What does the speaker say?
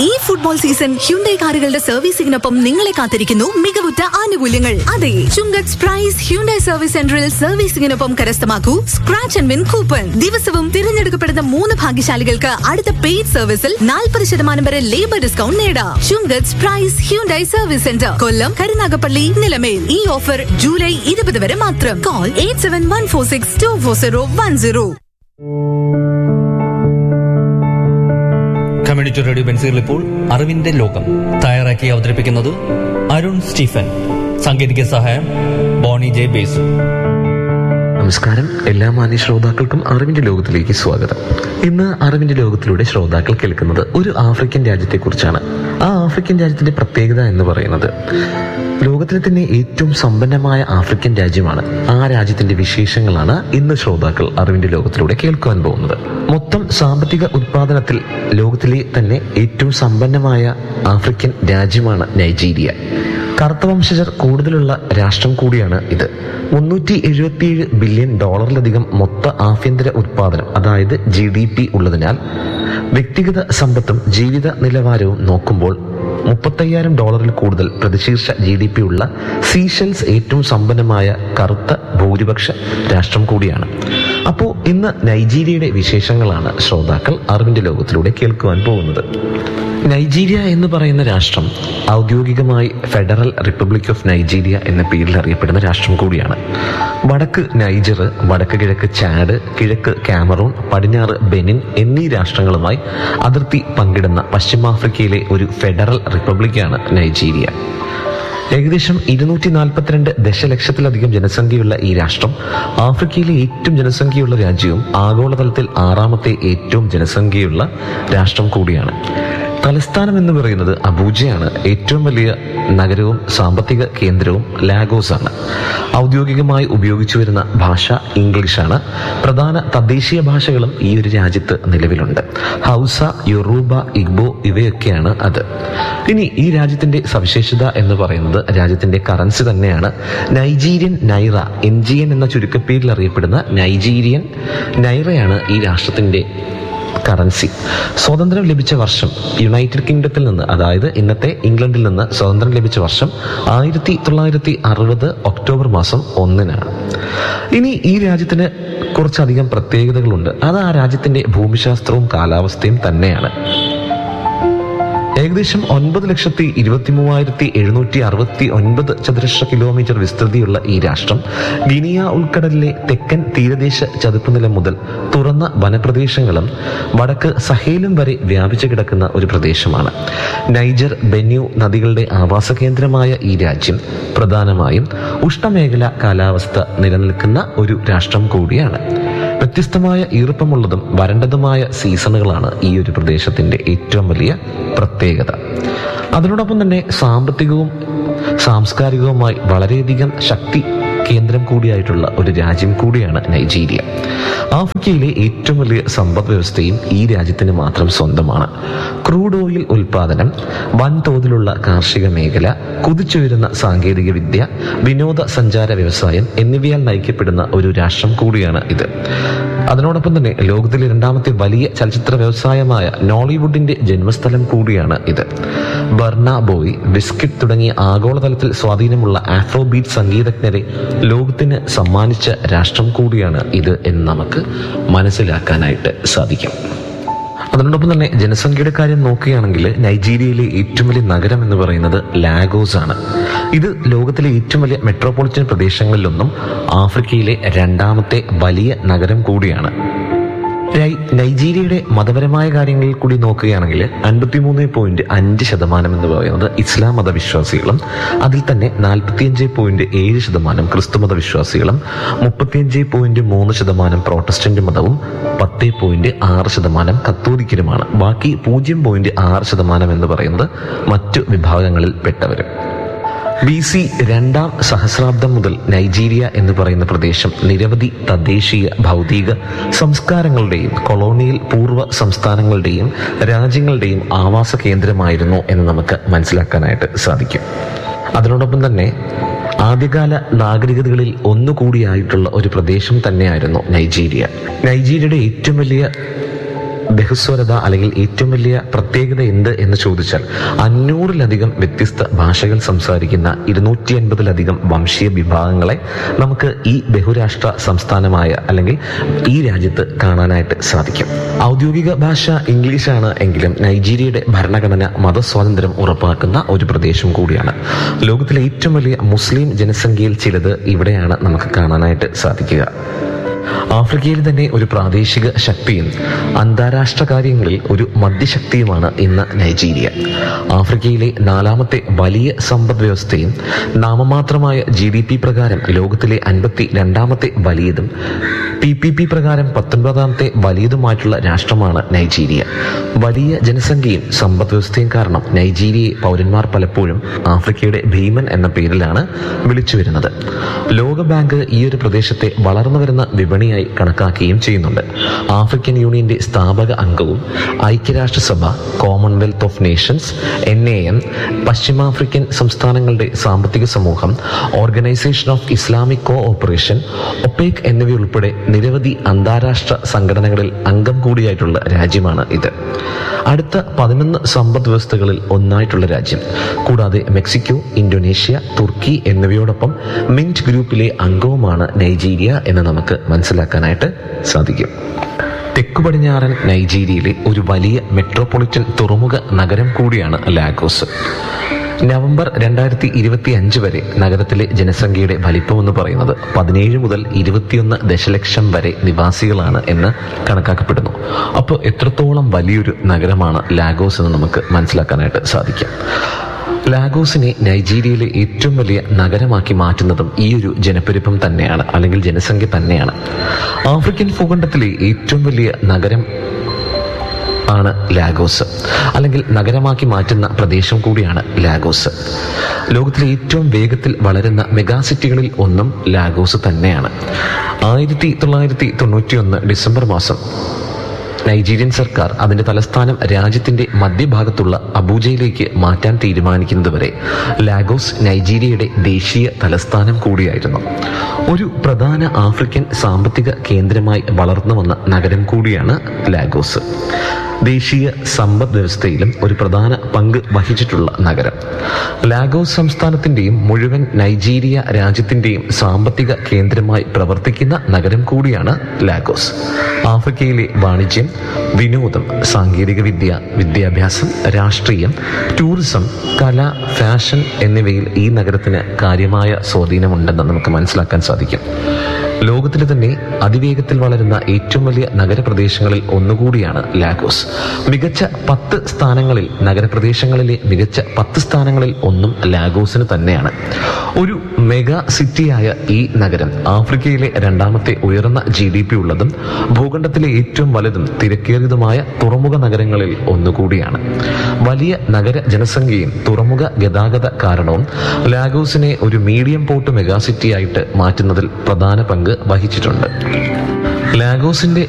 ഈ football season Hyundai കാറുകളുടെ സർവീസിംഗിനൊപ്പം നിങ്ങളെ കാത്തിരിക്കുന്നു മികവുറ്റ ആനുകൂല്യങ്ങൾ അതെ ചുങ്കത്ത് പ്രൈസ് ഹ്യുണ്ടൈ സർവീസ് സെന്ററിൽ സർവീസിംഗിനൊപ്പം കരസ്ഥമാക്കൂ സ്ക്രാച്ച് ആൻഡ് വിൻ കൂപ്പൺ ദിവസവും തിരഞ്ഞെടുക്കപ്പെടുന്ന മൂന്ന് ഭാഗ്യശാലികൾക്ക് അടുത്ത പെയ്ഡ് സർവീസിൽ നാൽപ്പത് ശതമാനം വരെ ലേബർ ഡിസ്കൗണ്ട് നേടാം Chungath price Hyundai service centre Kollam Karunagappally Nilamel ഈ ഓഫർ ജൂലൈ ഇരുപത് വരെ മാത്രം call eight seven one four six two four zero one zero community radio ബെൻസീറിൽ ഇപ്പോൾ അറിവിന്റെ ലോകം തയ്യാറാക്കി അവതരിപ്പിക്കുന്നത് അരുൺ സ്റ്റീഫൻ സാങ്കേതിക സഹായം ബോണി ജെ ബേസു നമസ്കാരം എല്ലാ മാന്യ ശ്രോതാക്കൾക്കും അറിവിന്റെ ലോകത്തിലേക്ക് സ്വാഗതം ഇന്ന് അറിവിന്റെ ലോകത്തിലൂടെ ശ്രോതാക്കൾ കേൾക്കുന്നത് ഒരു ആഫ്രിക്കൻ രാജ്യത്തെക്കുറിച്ചാണ് ആ ആഫ്രിക്കൻ രാജ്യത്തിന്റെ പ്രത്യേകത എന്ന് പറയുന്നത് ലോകത്തിലെ തന്നെ ഏറ്റവും സമ്പന്നമായ ആഫ്രിക്കൻ രാജ്യമാണ് ആ രാജ്യത്തിന്റെ വിശേഷങ്ങളാണ് ഇന്ന് ശ്രോതാക്കൾ അറിവിന്റെ ലോകത്തിലൂടെ കേൾക്കുവാൻ പോകുന്നത് മൊത്തം സാമ്പത്തിക ഉത്പാദനത്തിൽ ലോകത്തിലെ തന്നെ ഏറ്റവും സമ്പന്നമായ ആഫ്രിക്കൻ രാജ്യമാണ് നൈജീരിയ കറുത്ത വംശജർ കൂടുതലുള്ള രാഷ്ട്രം കൂടിയാണ് ഇത് മുന്നൂറ്റി എഴുപത്തിയേഴ് ബില്യൺ ഡോളറിലധികം മൊത്ത ആഭ്യന്തര ഉത്പാദനം അതായത് ജി ഡി പി ഉള്ളതിനാൽ വ്യക്തിഗത സമ്പത്തും ജീവിത നിലവാരവും നോക്കുമ്പോൾ മുപ്പത്തയ്യായിരം ഡോളറിൽ കൂടുതൽ പ്രതിശീർഷ ജി ഡി പി ഉള്ള സീഷൽസ് ഏറ്റവും സമ്പന്നമായ കറുത്ത ഭൂരിപക്ഷ രാഷ്ട്രം കൂടിയാണ് അപ്പോൾ ഇന്ന് നൈജീരിയയുടെ വിശേഷങ്ങളാണ് ശ്രോതാക്കൾ അറിവിന്റെ ലോകത്തിലൂടെ കേൾക്കുവാൻ പോകുന്നത് നൈജീരിയ എന്ന് പറയുന്ന രാഷ്ട്രം ഔദ്യോഗികമായി ഫെഡറൽ റിപ്പബ്ലിക് ഓഫ് നൈജീരിയ എന്ന പേരിൽ അറിയപ്പെടുന്ന രാഷ്ട്രം കൂടിയാണ് വടക്ക് നൈജർ വടക്ക് കിഴക്ക് ചാഡ് കിഴക്ക് കാമറൂൺ പടിഞ്ഞാറ് ബെനിൻ എന്നീ രാഷ്ട്രങ്ങളുമായി അതിർത്തി പങ്കിടുന്ന പശ്ചിമാഫ്രിക്കയിലെ ഒരു ഫെഡറൽ റിപ്പബ്ലിക്കാണ് നൈജീരിയ ഏകദേശം ഇരുന്നൂറ്റി നാൽപ്പത്തിരണ്ട് ദശലക്ഷത്തിലധികം ജനസംഖ്യയുള്ള ഈ രാഷ്ട്രം ആഫ്രിക്കയിലെ ഏറ്റവും ജനസംഖ്യയുള്ള രാജ്യവും ആഗോളതലത്തിൽ ആറാമത്തെ ഏറ്റവും ജനസംഖ്യയുള്ള രാഷ്ട്രം കൂടിയാണ് തലസ്ഥാനം എന്ന് പറയുന്നത് അബൂജയാണ് ഏറ്റവും വലിയ നഗരവും സാമ്പത്തിക കേന്ദ്രവും ലാഗോസ് ആണ് ഔദ്യോഗികമായി ഉപയോഗിച്ചു വരുന്ന ഭാഷ ഇംഗ്ലീഷാണ് പ്രധാന തദ്ദേശീയ ഭാഷകളും ഈ ഒരു രാജ്യത്ത് നിലവിലുണ്ട് ഹൗസ യൊറൂബ ഇഗ്ബോ ഇവയൊക്കെയാണ് അത് ഇനി ഈ രാജ്യത്തിന്റെ സവിശേഷത എന്ന് പറയുന്നത് രാജ്യത്തിന്റെ കറൻസി തന്നെയാണ് Nigerian naira N G N എന്ന ചുരുക്കപ്പേരിൽ അറിയപ്പെടുന്ന നൈജീരിയൻ നൈറയാണ് ഈ രാഷ്ട്രത്തിന്റെ കറൻസി സ്വാതന്ത്ര്യം ലഭിച്ച വർഷം യുണൈറ്റഡ് കിങ്ഡത്തിൽ നിന്ന് അതായത് ഇന്നത്തെ ഇംഗ്ലണ്ടിൽ നിന്ന് സ്വാതന്ത്ര്യം ലഭിച്ച വർഷം ആയിരത്തി തൊള്ളായിരത്തി അറുപത് ഒക്ടോബർ മാസം ഒന്നിനാണ് ഇനി ഈ രാജ്യത്തിന് കുറച്ചധികം പ്രത്യേകതകളുണ്ട് അത് ആ രാജ്യത്തിന്റെ ഭൂമിശാസ്ത്രവും കാലാവസ്ഥയും തന്നെയാണ് ഏകദേശം ഒൻപത് ലക്ഷത്തി ഇരുപത്തി മൂവായിരത്തി എഴുന്നൂറ്റി അറുപത്തി ഒൻപത് ചതുരശ്ര കിലോമീറ്റർ വിസ്തൃതിയുള്ള ഈ രാഷ്ട്രം ഗിനിയ ഉൾക്കടലിലെ തെക്കൻ തീരദേശ ചതുപ്പ് നിലം മുതൽ തുറന്ന വനപ്രദേശങ്ങളും വടക്ക് സഹേലും വരെ വ്യാപിച്ചു കിടക്കുന്ന ഒരു പ്രദേശമാണ് നൈജർ ബെന്യു നദികളുടെ ആവാസ കേന്ദ്രമായ ഈ രാജ്യം പ്രധാനമായും ഉഷ്ണമേഖല കാലാവസ്ഥ നിലനിൽക്കുന്ന ഒരു രാഷ്ട്രം കൂടിയാണ് വ്യത്യസ്തമായ ഈർപ്പമുള്ളതും വരണ്ടതുമായ സീസണുകളാണ് ഈ ഒരു പ്രദേശത്തിന്റെ ഏറ്റവും വലിയ പ്രത്യേകത അതിനോടൊപ്പം തന്നെ സാമ്പത്തികവും സാംസ്കാരികവുമായി വളരെയധികം ശക്തി കേന്ദ്രം കൂടിയായിട്ടുള്ള ഒരു രാജ്യം കൂടിയാണ് നൈജീരിയ ആഫ്രിക്കയിലെ ഏറ്റവും വലിയ സമ്പദ് വ്യവസ്ഥയും ഈ രാജ്യത്തിന് മാത്രം സ്വന്തമാണ് ക്രൂഡ് ഓയിൽ ഉൽപാദനം വൻതോതിലുള്ള കാർഷിക മേഖല കുതിച്ചുയരുന്ന സാങ്കേതിക വിദ്യ വിനോദസഞ്ചാര വ്യവസായം എന്നിവയാൽ നയിക്കപ്പെടുന്ന ഒരു രാഷ്ട്രം കൂടിയാണ് ഇത് അതിനോടൊപ്പം തന്നെ ലോകത്തിലെ രണ്ടാമത്തെ വലിയ ചലച്ചിത്ര വ്യവസായമായ നോളിവുഡിന്റെ ജന്മസ്ഥലം കൂടിയാണ് ഇത് ബർണ ബോയ് ബിസ്കിറ്റ് തുടങ്ങിയ ആഗോളതലത്തിൽ സ്വാധീനമുള്ള ആഫ്രോബീറ്റ് സംഗീതജ്ഞരെ ലോകത്തിന് സമ്മാനിച്ച രാഷ്ട്രം കൂടിയാണ് ഇത് എന്ന് നമുക്ക് മനസ്സിലാക്കാനായിട്ട് സാധിക്കും അതിനോടൊപ്പം തന്നെ ജനസംഖ്യയുടെ കാര്യം നോക്കുകയാണെങ്കിൽ നൈജീരിയയിലെ ഏറ്റവും വലിയ നഗരം എന്ന് പറയുന്നത് ലാഗോസ് ആണ് ഇത് ലോകത്തിലെ ഏറ്റവും വലിയ മെട്രോപൊളിറ്റൻ പ്രദേശങ്ങളിലൊന്നും ആഫ്രിക്കയിലെ രണ്ടാമത്തെ വലിയ നഗരം കൂടിയാണ് നൈ- നൈജീരിയയുടെ മതപരമായ കാര്യങ്ങളിൽ കൂടി നോക്കുകയാണെങ്കിൽ അൻപത്തിമൂന്ന് പോയിന്റ് അഞ്ച് ശതമാനം എന്ന് പറയുന്നത് ഇസ്ലാം മതവിശ്വാസികളും അതിൽ തന്നെ നാൽപ്പത്തിയഞ്ച് പോയിന്റ് ഏഴ് ശതമാനം ക്രിസ്തുമത വിശ്വാസികളും മുപ്പത്തിയഞ്ച് പോയിന്റ് മൂന്ന് ശതമാനം പ്രോട്ടസ്റ്റന്റ് മതവും പത്ത് പോയിന്റ് ആറ് ശതമാനം കത്തോലിക്കരുമാണ് ബാക്കി പൂജ്യം പോയിന്റ് ആറ് ശതമാനം എന്ന് പറയുന്നത് മറ്റു വിഭാഗങ്ങളിൽ പെട്ടവരും ബി സി രണ്ടാം സഹസ്രാബ്ദം മുതൽ നൈജീരിയ എന്ന് പറയുന്ന പ്രദേശം നിരവധി തദ്ദേശീയ ഭൗതിക സംസ്കാരങ്ങളുടെയും കൊളോണിയൽ പൂർവ്വ സംസ്ഥാനങ്ങളുടെയും രാജ്യങ്ങളുടെയും ആവാസ കേന്ദ്രമായിരുന്നു എന്ന് നമുക്ക് മനസ്സിലാക്കാനായിട്ട് സാധിക്കും അതിനോടൊപ്പം തന്നെ ആദ്യകാല നാഗരികതകളിൽ ഒന്നുകൂടിയായിട്ടുള്ള ഒരു പ്രദേശം തന്നെയായിരുന്നു നൈജീരിയ നൈജീരിയയുടെ ഏറ്റവും വലിയ ബഹുസ്വരത അല്ലെങ്കിൽ ഏറ്റവും വലിയ പ്രത്യേകത എന്ത് എന്ന് ചോദിച്ചാൽ അഞ്ഞൂറിലധികം വ്യത്യസ്ത ഭാഷകൾ സംസാരിക്കുന്ന ഇരുന്നൂറ്റി അൻപതിലധികം വംശീയ വിഭാഗങ്ങളെ നമുക്ക് ഈ ബഹുരാഷ്ട്ര സംസ്ഥാനമായ അല്ലെങ്കിൽ ഈ രാജ്യത്ത് കാണാനായിട്ട് സാധിക്കും ഔദ്യോഗിക ഭാഷ ഇംഗ്ലീഷാണ് എങ്കിലും നൈജീരിയയുടെ ഭരണഘടന മതസ്വാതന്ത്ര്യം ഉറപ്പാക്കുന്ന ഒരു പ്രദേശം കൂടിയാണ് ലോകത്തിലെ ഏറ്റവും വലിയ മുസ്ലിം ജനസംഖ്യയിൽ ചിലത് ഇവിടെയാണ് നമുക്ക് കാണാനായിട്ട് സാധിക്കുക ആഫ്രിക്കയിൽ തന്നെ ഒരു പ്രാദേശിക ശക്തിയും അന്താരാഷ്ട്ര കാര്യങ്ങളിൽ ഒരു മധ്യശക്തിയുമാണ് ഇന്ന് നൈജീരിയ ആഫ്രിക്കയിലെ നാലാമത്തെ വലിയ സമ്പദ് വ്യവസ്ഥയും നാമമാത്രമായ ജി ഡി പി പ്രകാരം ലോകത്തിലെ അൻപത്തി രണ്ടാമത്തെ വലിയതും പി പി പി പ്രകാരം പത്തൊൻപതാമത്തെ വലിയതുമായിട്ടുള്ള രാഷ്ട്രമാണ് നൈജീരിയ വലിയ ജനസംഖ്യയും സമ്പദ് വ്യവസ്ഥയും കാരണം നൈജീരിയയെ പൗരന്മാർ പലപ്പോഴും ആഫ്രിക്കയുടെ ഭീമൻ എന്ന പേരിലാണ് വിളിച്ചു വരുന്നത് ലോകബാങ്ക് ഈ ഒരു പ്രദേശത്തെ വളർന്നു വരുന്ന വിപണിയായി കണക്കാക്കുകയും ചെയ്യുന്നുണ്ട് ആഫ്രിക്കൻ യൂണിയന്റെ സ്ഥാപക അംഗവും ഐക്യരാഷ്ട്രസഭ Commonwealth of Nations N A M പശ്ചിമാഫ്രിക്കൻ സംസ്ഥാനങ്ങളുടെ സാമ്പത്തിക സമൂഹം organisation of Islamic cooperation OPEC എന്നിവയുൾപ്പെടെ നിരവധി അന്താരാഷ്ട്ര സംഘടനകളിൽ അംഗം കൂടിയായിട്ടുള്ള രാജ്യമാണ് ഇത് അടുത്ത പതിനൊന്ന് സമ്പദ് വ്യവസ്ഥകളിൽ ഒന്നായിട്ടുള്ള രാജ്യം കൂടാതെ മെക്സിക്കോ ഇന്തോനേഷ്യ തുർക്കി എന്നിവയോടൊപ്പം മിന്റ് ഗ്രൂപ്പിലെ അംഗവുമാണ് നൈജീരിയ എന്ന് നമുക്ക് മനസ്സിലാക്കാനായിട്ട് സാധിക്കും തെക്കു പടിഞ്ഞാറൻ നൈജീരിയയിലെ ഒരു വലിയ മെട്രോപൊളിറ്റൻ തുറമുഖ നഗരം കൂടിയാണ് ലാഗോസ് നവംബർ രണ്ടായിരത്തി ഇരുപത്തി അഞ്ച് വരെ നഗരത്തിലെ ജനസംഖ്യയുടെ വലിപ്പം എന്ന് പറയുന്നത് പതിനേഴ് മുതൽ ഇരുപത്തിയൊന്ന് ദശലക്ഷം വരെ നിവാസികളാണ് എന്ന് കണക്കാക്കപ്പെടുന്നു അപ്പോൾ എത്രത്തോളം വലിയൊരു നഗരമാണ് ലാഗോസ് എന്ന് നമുക്ക് മനസ്സിലാക്കാനായിട്ട് സാധിക്കും ലാഗോസിനെ നൈജീരിയയിലെ ഏറ്റവും വലിയ നഗരമാക്കി മാറ്റുന്നതും ഈ ഒരു ജനപ്പെരുപ്പം തന്നെയാണ് അല്ലെങ്കിൽ ജനസംഖ്യ തന്നെയാണ് ആഫ്രിക്കൻ ഭൂഖണ്ഡത്തിലെ ഏറ്റവും വലിയ നഗരം ആണ് ലാഗോസ് അല്ലെങ്കിൽ നഗരമാക്കി മാറ്റുന്ന പ്രദേശം കൂടിയാണ് ലാഗോസ് ലോകത്തിലെ ഏറ്റവും വേഗത്തിൽ വളരുന്ന മെഗാസിറ്റികളിൽ ഒന്നും ലാഗോസ് തന്നെയാണ് ആയിരത്തി തൊള്ളായിരത്തി തൊണ്ണൂറ്റി ഒന്ന് ഡിസംബർ മാസം നൈജീരിയൻ സർക്കാർ അതിന്റെ തലസ്ഥാനം രാജ്യത്തിന്റെ മധ്യഭാഗത്തുള്ള അബൂജയിലേക്ക് മാറ്റാൻ തീരുമാനിക്കുന്നതുവരെ ലാഗോസ് നൈജീരിയയുടെ ദേശീയ തലസ്ഥാനം കൂടിയായിരുന്നു ഒരു പ്രധാന ആഫ്രിക്കൻ സാമ്പത്തിക കേന്ദ്രമായി വളർന്നു വന്ന നഗരം കൂടിയാണ് ലാഗോസ് ദേശീയ സമ്പദ് വ്യവസ്ഥയിലും ഒരു പ്രധാന പങ്ക് വഹിച്ചിട്ടുള്ള നഗരം ലാഗോസ് സംസ്ഥാനത്തിന്റെയും മുഴുവൻ നൈജീരിയ രാജ്യത്തിന്റെയും സാമ്പത്തിക കേന്ദ്രമായി പ്രവർത്തിക്കുന്ന നഗരം കൂടിയാണ് ലാഗോസ് ആഫ്രിക്കയിലെ വാണിജ്യം വിനോദം സാങ്കേതിക വിദ്യ വിദ്യാഭ്യാസം രാഷ്ട്രീയം ടൂറിസം കല ഫാഷൻ എന്നിവയിൽ ഈ നഗരത്തിന് കാര്യമായ സ്വാധീനമുണ്ടെന്ന് നമുക്ക് മനസ്സിലാക്കാൻ സാധിക്കും ലോകത്തിലെ തന്നെ അതിവേഗത്തിൽ വളരുന്ന ഏറ്റവും വലിയ നഗരപ്രദേശങ്ങളിൽ ഒന്നുകൂടിയാണ് ലാഗോസ് മികച്ച പത്ത് സ്ഥാനങ്ങളിൽ നഗരപ്രദേശങ്ങളിലെ മികച്ച പത്ത് സ്ഥാനങ്ങളിൽ ഒന്നും ലാഗോസിന് തന്നെയാണ് ഒരു മെഗാ സിറ്റിയായ ഈ നഗരം ആഫ്രിക്കയിലെ രണ്ടാമത്തെ ഉയർന്ന ജി ഡി പി ഉള്ളതും ഭൂഖണ്ഡത്തിലെ ഏറ്റവും വലുതും തിരക്കേറിയതുമായ തുറമുഖ നഗരങ്ങളിൽ ഒന്നുകൂടിയാണ് വലിയ നഗര ജനസംഖ്യയും തുറമുഖ ഗതാഗത കാരണവും ലാഗോസിനെ ഒരു മീഡിയം പോർട്ട് മെഗാസിറ്റിയായിട്ട് മാറ്റുന്നതിൽ പ്രധാന പങ്ക് വഹിച്ചിട്ടുണ്ട് ലാഗോസിന്റെ